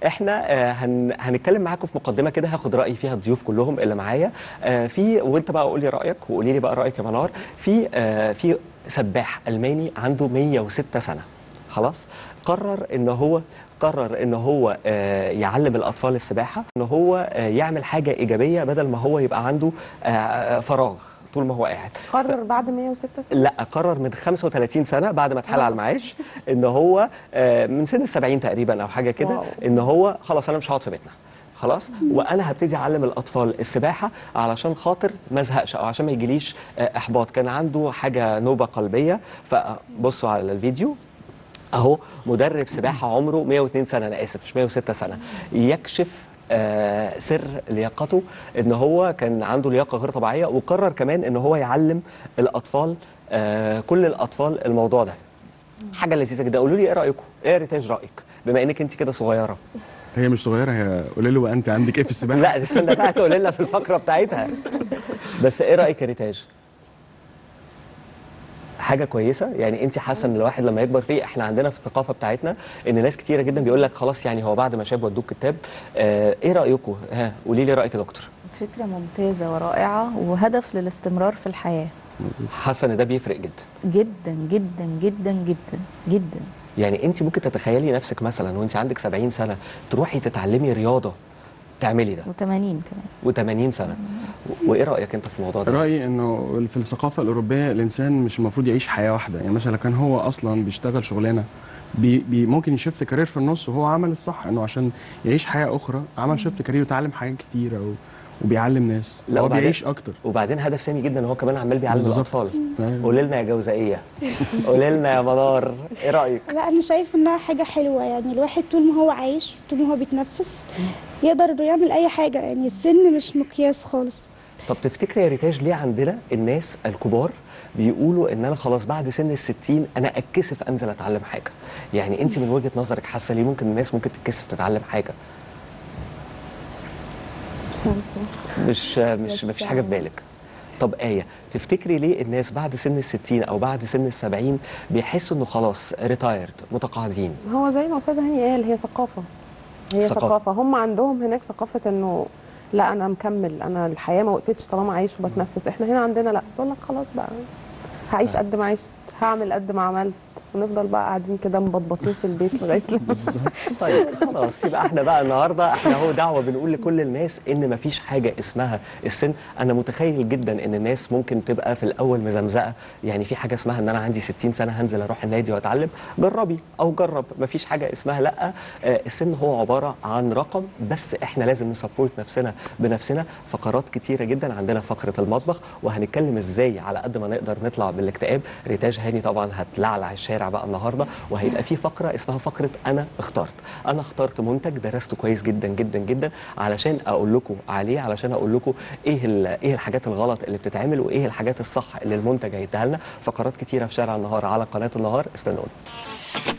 احنا آه، هن... هنتكلم معاكم في مقدمه كده هاخد راي فيها الضيوف كلهم اللي معايا آه، في وانت بقى قول لي رايك وقولي لي بقى رايك يا منار في آه، في سباح الماني عنده 106 سنه خلاص قرر ان هو قرر ان هو آه، يعلم الاطفال السباحه ان هو آه، يعمل حاجه ايجابيه بدل ما هو يبقى عنده آه، آه، فراغ طول ما هو قاعد قرر بعد 106 سنه لا قرر من 35 سنه بعد ما اتحال على المعاش ان هو آه، من سن ال 70 تقريبا او حاجه كده واو. ان هو خلاص انا مش هقعد في بيتنا خلاص وانا هبتدي اعلم الاطفال السباحه علشان خاطر ما ازهقش او عشان ما يجيليش آه، احباط كان عنده حاجه نوبه قلبيه فبصوا على الفيديو اهو مدرب سباحه عمره 102 سنه انا اسف مش 106 سنه يكشف آه سر لياقته ان هو كان عنده لياقه غير طبيعيه وقرر كمان ان هو يعلم الاطفال آه كل الاطفال الموضوع ده حاجه لذيذه جدا قولوا لي ايه رايكم ايه يا ريتاج رايك بما انك انت كده صغيره هي مش صغيره هي قولي له بقى انت عندك ايه في السباحه لا استنى بقى تقول لنا في الفقره بتاعتها بس ايه رايك يا ريتاج حاجه كويسه يعني انت حاسه ان الواحد لما يكبر فيه احنا عندنا في الثقافه بتاعتنا ان ناس كتيره جدا بيقول لك خلاص يعني هو بعد ما شاب ودوك كتاب آه ايه رايكم ها قولي لي رايك يا دكتور فكرة ممتازة ورائعة وهدف للاستمرار في الحياة حاسه ان ده بيفرق جدا جدا جدا جدا جدا جدا يعني انت ممكن تتخيلي نفسك مثلا وانت عندك 70 سنه تروحي تتعلمي رياضه تعملي ده و80 كمان و80 سنه و- وايه رايك انت في الموضوع ده رايي انه في الثقافه الاوروبيه الانسان مش المفروض يعيش حياه واحده يعني مثلا لو كان هو اصلا بيشتغل شغلانه بي بي ممكن يشفت كارير في النص وهو عمل الصح انه عشان يعيش حياه اخرى عمل شفت كارير وتعلم حاجات كتيره و... وبيعلم ناس لا، هو وبعدين- بيعيش اكتر وبعدين هدف سامي جدا ان هو كمان عمال بيعلم بالظبط. الاطفال أيوة. قولي لنا يا جوزائيه قولي لنا يا منار ايه رايك لا انا شايف انها حاجه حلوه يعني الواحد طول ما هو عايش طول ما هو بيتنفس يقدر انه يعمل اي حاجه يعني السن مش مقياس خالص طب تفتكري يا ريتاج ليه عندنا الناس الكبار بيقولوا ان انا خلاص بعد سن الستين انا اتكسف انزل اتعلم حاجه يعني انت من وجهه نظرك حاسه ليه ممكن الناس ممكن تتكسف تتعلم حاجه مش مش مفيش حاجه في بالك طب آية تفتكري ليه الناس بعد سن الستين أو بعد سن السبعين بيحسوا إنه خلاص ريتايرد متقاعدين هو زي ما استاذ هاني قال هي ثقافه هي ثقافة. ثقافه, هم عندهم هناك ثقافه انه لا انا مكمل انا الحياه ما وقفتش طالما عايش وبتنفس احنا هنا عندنا لا بقول لك خلاص بقى هعيش قد ما عشت هعمل قد ما عملت ونفضل بقى قاعدين كده مبطبطين في البيت لغايه لما طيب خلاص يبقى احنا بقى النهارده احنا هو دعوه بنقول لكل الناس ان مفيش حاجه اسمها السن انا متخيل جدا ان الناس ممكن تبقى في الاول مزمزقه يعني في حاجه اسمها ان انا عندي 60 سنه هنزل اروح النادي واتعلم جربي او جرب مفيش حاجه اسمها لا آه، السن هو عباره عن رقم بس احنا لازم نسبورت نفسنا بنفسنا فقرات كتيره جدا عندنا فقره المطبخ وهنتكلم ازاي على قد ما نقدر نطلع بالاكتئاب ريتاج هاني طبعا هتلعلع الشارع بقى النهارده وهيبقى في فقره اسمها فقره انا اخترت انا اخترت منتج درسته كويس جدا جدا جدا علشان اقول لكم عليه علشان اقول لكم ايه ال- ايه الحاجات الغلط اللي بتتعمل وايه الحاجات الصح اللي المنتج هيديها لنا فقرات كتيره في شارع النهار على قناه النهار استنونا